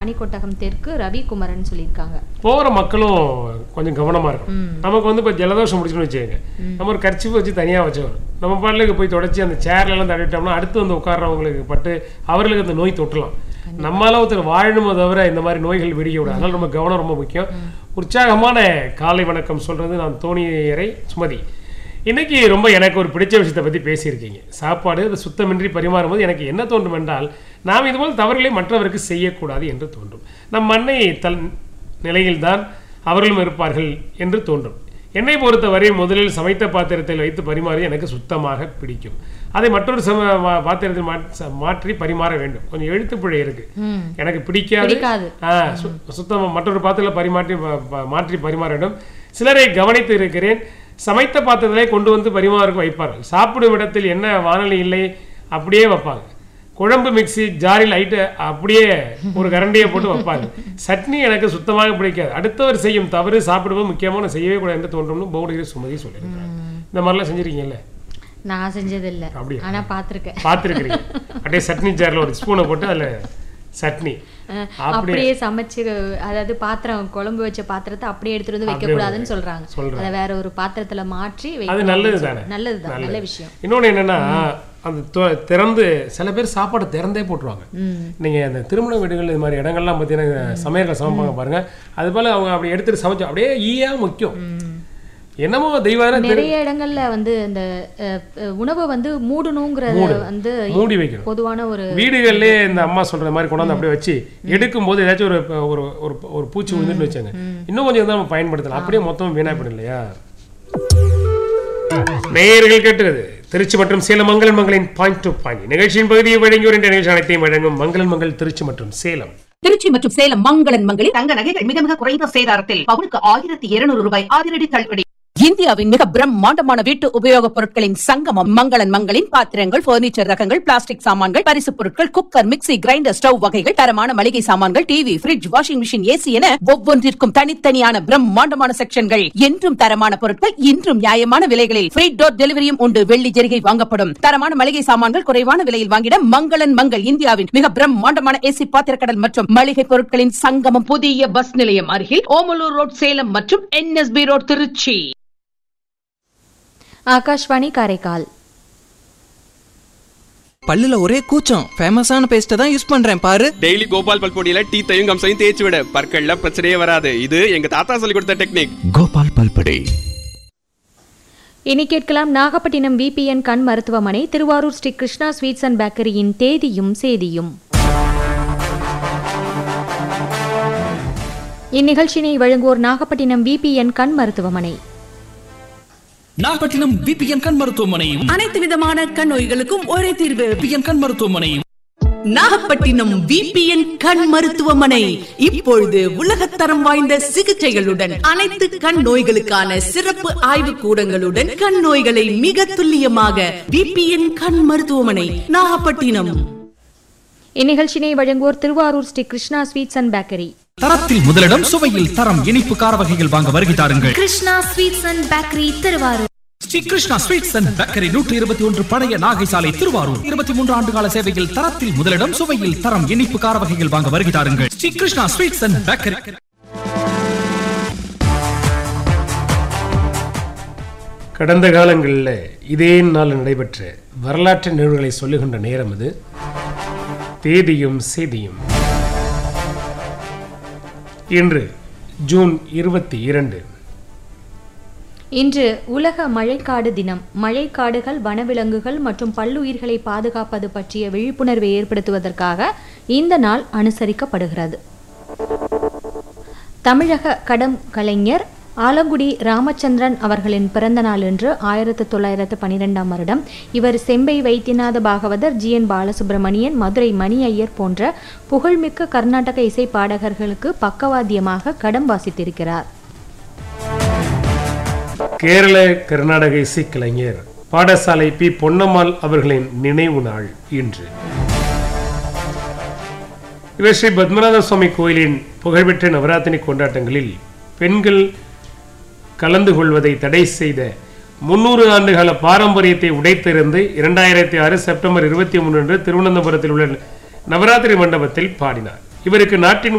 மணிக்கொட்டகம் தெற்கு ரவிக்குமரன் சொல்லியிருக்காங்க போகிற மக்களும் கொஞ்சம் கவனமாக இருக்கும் ம். நமக்கு வந்து இப்போ ஜலதோஷம் முடிச்சுன்னு வச்சுக்கோங்க நம்ம ஒரு கர்ச்சிப்பு வச்சு தனியாக வச்சவர் நம்ம பாட்டுக்கு போய் தொடச்சி அந்த சேர்ல எல்லாம் தடவிட்டோம்னா அடுத்து வந்து உட்கார்றவங்களுக்கு பட்டு அவர்களுக்கு அந்த நோய் தொட்டலாம் நம்மளால ஒருத்தர் வாழணுமோ தவிர இந்த மாதிரி நோய்கள் விடிய விடாது அதனால நம்ம கவனம் ரொம்ப முக்கியம் உற்சாகமான காலை வணக்கம் சொல்றது நான் தோணியரை சுமதி இன்னைக்கு ரொம்ப எனக்கு ஒரு பிடிச்ச விஷயத்தை பற்றி பேசியிருக்கீங்க சாப்பாடு அது சுத்தமின்றி பரிமாறும்போது எனக்கு என்ன தோன்றும் என்றால் நாம் இதுபோல் தவறுகளை மற்றவருக்கு செய்யக்கூடாது என்று தோன்றும் நம் மண்ணை தல் நிலையில்தான் அவர்களும் இருப்பார்கள் என்று தோன்றும் என்னை பொறுத்தவரை முதலில் சமைத்த பாத்திரத்தில் வைத்து பரிமாறி எனக்கு சுத்தமாக பிடிக்கும் அதை மற்றொரு சம மா- பாத்திரத்தில் மாற்றி ச- மாற்றி பரிமாற வேண்டும் கொஞ்சம் எழுத்துப்பிழை இருக்கு ம் எனக்கு பிடிக்காது பிடிக்காது ஆ, சு- சுத்தமா மற்றொரு பாத்திரத்தில் பரிமாற்றி ப- ப- மாற்றி பரிமாற வேண்டும் சிலரை கவனித்து இருக்கிறேன் சமைத்த பாத்திரத்தை கொண்டு வந்து பரிமாறுக்கு வைப்பார்கள் சாப்பிடும் இடத்தில் என்ன வானொலி இல்லை அப்படியே வைப்பாங்க குழம்பு மிக்ஸி ஜாரில் ஐட்டு அப்படியே ஒரு கரண்டியை போட்டு வைப்பாங்க சட்னி எனக்கு சுத்தமாக பிடிக்காது அடுத்தவர் செய்யும் தவறு சாப்பிடுவோம் முக்கியமான செய்யவே கூடாது என்று தோன்றும்னு பவுடகிரி சுமதி சொல்லியிருக்காங்க இந்த மாதிரிலாம் செஞ்சிருக்கீங்கல்ல நான் செஞ்சது இல்ல அப்படியா? ஆனா பார்த்திருக்கேன் பார்த்துருக்கிறீங்க அப்படியே சட்னி ஜாரில் ஒரு ஸ்பூனை போட்டு அதில் சட்னி அஹ், அப்படியே அப்படியே சமைச்சு அதாவது பாத்திரம் குழம்பு வச்ச பாத்திரத்தை அப்படியே எடுத்துட்டு வந்து வைக்க கூடாதுன்னு சொல்றாங்க சொல்றாங்க. அதை வேற ஒரு பாத்திரத்துல மாற்றி அது வைக்கணும் நல்லது அப்படின்னு தானே சொல்லி- நல்லதுதான் நல்ல விஷயம் இன்னொன்று என்னன்னா அந்த தொ- திறந்து சில பேர் சாப்பாடு திறந்தே போட்டுருவாங்க ம் நீங்க அந்த திருமண வீடுகள் இது மாதிரி இடங்கள்லாம் பார்த்தீங்கன்னா சமையல்கள் சமைப்பாங்க பாருங்க அது போல அவங்க அப்படி எடுத்துட்டு சமைச்சு அப்படியே ஈயா முக்கியம் என்னமோ தெய்வான நிறைய இடங்கள்ல வந்து இந்த அஹ், அஹ், உணவை வந்து மூடணுங்கிறத வந்து மூடி வைக்கணும் பொதுவான ஒரு வீடுகள்லயே இந்த அம்மா சொல்ற மாதிரி கொண்டாந்து அப்படியே வச்சு எடுக்கும் போது ஏதாச்சும் ஒரு ஒரு ஒரு ஒரு பூச்சி விழுந்துன்னு வச்சாங்க இன்னும் கொஞ்சம் இருந்தா நம்ம பயன்படுத்தலாம் அப்படியே மொத்தம் வீணா போயிடும் இல்லையா நேயர்கள் கேட்டுறது திருச்சி மற்றும் சேலம் மங்களன் மங்களின் பாயிண்ட் டு பாயிண்ட் நிகழ்ச்சியின் பகுதியை வழங்கி ஒரு நிகழ்ச்சி அனைத்தையும் வழங்கும் மங்களன் மங்கள் திருச்சி மற்றும் சேலம் திருச்சி மற்றும் சேலம் மங்களன் மங்களில் தங்க நகைகள் மிக மிக குறைந்த சேதாரத்தில் பவுனுக்கு ஆயிரத்தி இருநூறு ரூபாய் அதிரடி தள்ளுபடி இந்தியாவின் மிக பிரம்மாண்டமான வீட்டு உபயோகப் பொருட்களின் சங்கமம் மங்களன் மங்களின் பாத்திரங்கள் பர்னிச்சர் ரகங்கள் பிளாஸ்டிக் சாமான்கள் பரிசுப் பொருட்கள் குக்கர் மிக்ஸி கிரைண்டர் ஸ்டவ் வகைகள் தரமான மளிகை சாமான்கள் TV fridge washing machine AC என ஒவ்வொன்றிற்கும் தனித்தனியான பிரம்மாண்டமான செக்ஷன்கள் என்றும் தரமான பொருட்கள் இன்றும் நியாயமான விலைகளில் ஃப்ரீ டோர் டெலிவரியும் உண்டு வெள்ளி ஜெரிகை வாங்கப்படும் தரமான மளிகை சாமான்கள் குறைவான விலையில் வாங்கிட மங்களன் மங்கள் இந்தியாவின் மிக பிரம்மாண்டமான ஏசி பாத்திரக்கடல் மற்றும் மளிகை பொருட்களின் சங்கமம் புதிய பஸ் நிலையம் அருகில் ஓமலூர் ரோட் சேலம் மற்றும் என்எஸ்பி ரோட் திருச்சி ஆகாஷ்வாணி காரைக்கால் பல்லுல ஒரே கூச்சம் ஃபேமஸான பேஸ்ட்டை தான் யூஸ் பண்றேன் பாரு டெய்லி கோபால் பல்பொடியில டீத்தையும் கம்சையும் தேய்ச்சி விட பற்கள்ல பிரச்சனையே வராது இது எங்க தாத்தா சொல்லி கொடுத்த டெக்னிக் கோபால் பல்படை இனி கேட்கலாம் நாகப்பட்டினம் விபிஎன் கண் மருத்துவமனை திருவாரூர் ஸ்ரீ கிருஷ்ணா ஸ்வீட்ஸ் அண்ட் பேக்கரியின் தேதியும் சேதியும் இந்நிகழ்ச்சியினை வழங்குவோர் நாகப்பட்டினம் விபிஎன் கண் மருத்துவமனை நாகப்பட்டினம் விபிஎன் கண் மருத்துவமனை அனைத்து விதமான கண் நோய்களுக்கும் ஒரே தீர்வு விபிஎன் கண் மருத்துவமனை நாகப்பட்டினம் விபிஎன் கண் மருத்துவமனை இப்பொழுது உலகத்தரம் வாய்ந்த சிகிச்சைகளுடன் அனைத்து கண் நோய்களுக்கான சிறப்பு ஆய்வு கூடங்களுடன் கண் நோய்களை மிக துல்லியமாக விபிஎன் கண் மருத்துவமனை நாகப்பட்டினம் இந்நிகழ்ச்சியினை வழங்குவோர் Thiruvarur Sri Krishna sweets and bakery தரத்தில் முதலிடம் சுவையில் தரம் இனிப்பு கார வகைகள் வாங்க வருகை தாருங்கள் Krishna sweets and bakery Thiruvarur Sri Krishna sweets and bakery நூற்றி இருபத்தி ஒன்று பழைய நாகை சாலை திருவாரூர் இருபத்தி மூன்று ஆண்டு கால சேவையில் தரத்தில் முதலிடம் சுவையில் தரம் இனிப்பு கார வகைகள் வாங்க வருகை தாருங்கள் Sri Krishna sweets and bakery கடந்த காலங்களில் இதே நாள் நடைபெற்ற வரலாற்று நிகழ்வுகளை சொல்லுகின்ற நேரம் இது தேதியும் செய்தியும் இன்று ஜூன் இருபத்தி இரண்டு இன்று உலக மழைக்காடு தினம் மழைக்காடுகள் வனவிலங்குகள் மற்றும் பல்லுயிர்களை பாதுகாப்பது பற்றிய விழிப்புணர்வை ஏற்படுத்துவதற்காக இந்த நாள் அனுசரிக்கப்படுகிறது தமிழக கடம் கலைஞர் ஆலங்குடி ராமச்சந்திரன் அவர்களின் பிறந்த நாள் என்று ஆயிரத்து தொள்ளாயிரத்து பன்னிரெண்டாம் வருடம் இவர் செம்பை வைத்தியநாத பாகவதர் ஜி என் பாலசுப்ரமணியன் மதுரை மணி ஐயர் போன்ற புகழ்மிக்க கர்நாடக இசை பாடகர்களுக்கு பக்கவாத்தியமாக கடம் வாசித்திருக்கிறார் கேரள கர்நாடக இசைக்கலைஞர் பாடசாலை பி பொன்னம்மாள் அவர்களின் நினைவு நாள் இன்று இவர் ஸ்ரீ பத்மநாத சுவாமி கோயிலின் புகழ்பெற்ற நவராத்திரி கொண்டாட்டங்களில் பெண்கள் கலந்து கொள்வதை தடை செய்த முன்னூறு ஆண்டுகால பாரம்பரியத்தை உடைத்தெறிந்து இரண்டாயிரத்தி ஆறு செப்டம்பர் இருபத்தி மூன்று அன்று திருவனந்தபுரத்தில் உள்ள நவராத்திரி மண்டபத்தில் பாடினார் இவருக்கு நாட்டின்